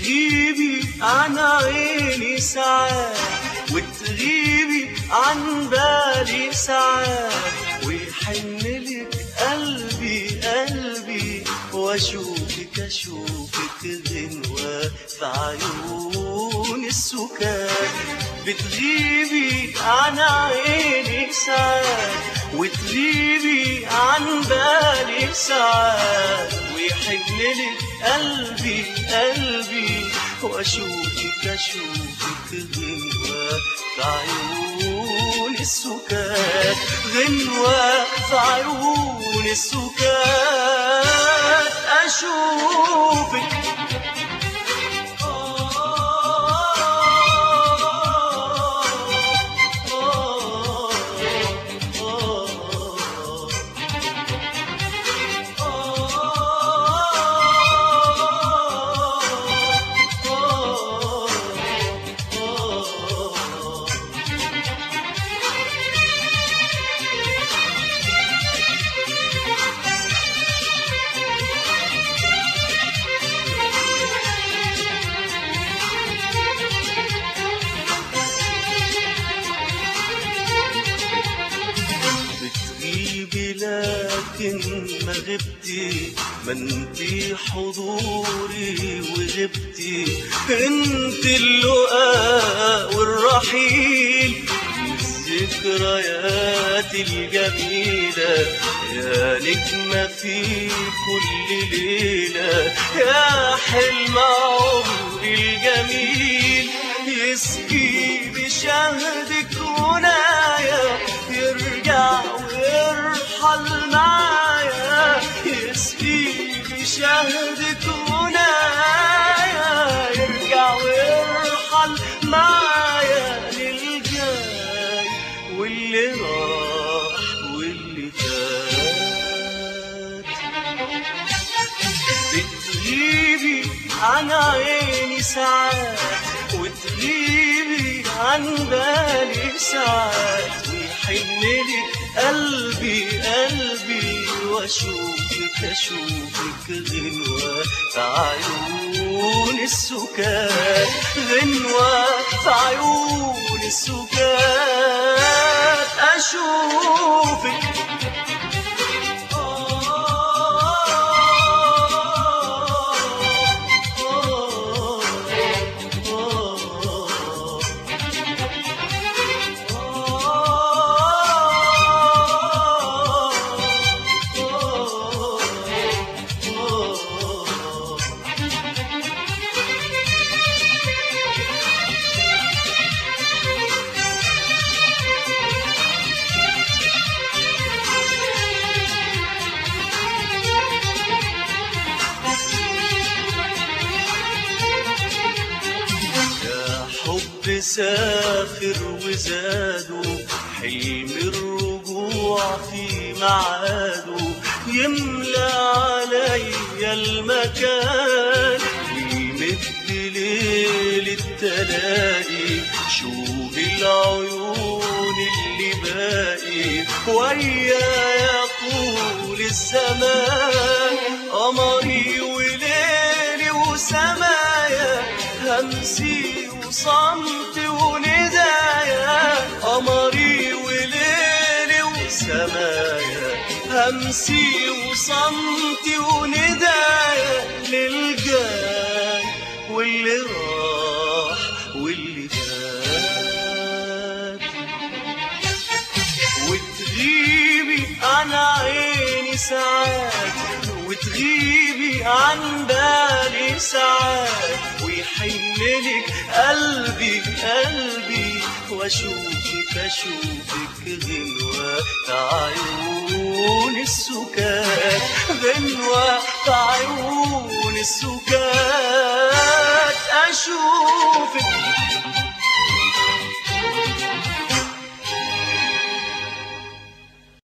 بتغيبي عن عيني ساعات وتغيبي عن بالي ساعات ويحن لك قلبي قلبي واشوفك اشوفك غنوة في عيون السكات بتغيبي عن عيني ساعات وتغيبي عن بالي ساعات ويحن لك قلبي قلبي واشوفك اشوفك غنوة في عيون السكات غنوة في عيون السكات اشوفك بتغيبي لكن ما غبتي ما انتي حضوري وغبتي انت اللقاء والرحيل الذكريات الجميلة يا نجمة في كل ليلة يا حلم عمري الجميل يسقي بشهدك هنايا يرجع ويرحل معايا يسقي بشهدك هنايا يرجع ويرحل معايا للجاي واللي راح واللي فات بتغيبي عن عيني ساعات وتغيبي عن بالي ساعات ويحن لي قلبي قلبي واشوفك اشوفك غنوة في عيون السكات غنوة في عيون السكات اشوفك يا حب سافر وزاده حلم الرجوع في معاده يملى عليا المكان ويمد ليل التلاقي شوق العيون اللي باقي ويا طول الزمان قمري وليلي وسمايا همسي وصمتي وندايا قمري وليلي وسمايا همسي وصمتي وندايا للجاي واللي راح واللي فات وتغيبي عن عيني ساعات وتغيبي عن بالي ساعات ويحن لك قلبي قلبي واشوفك اشوفك غنوة في عيون السكات غنوة في عيون السكات اشوفك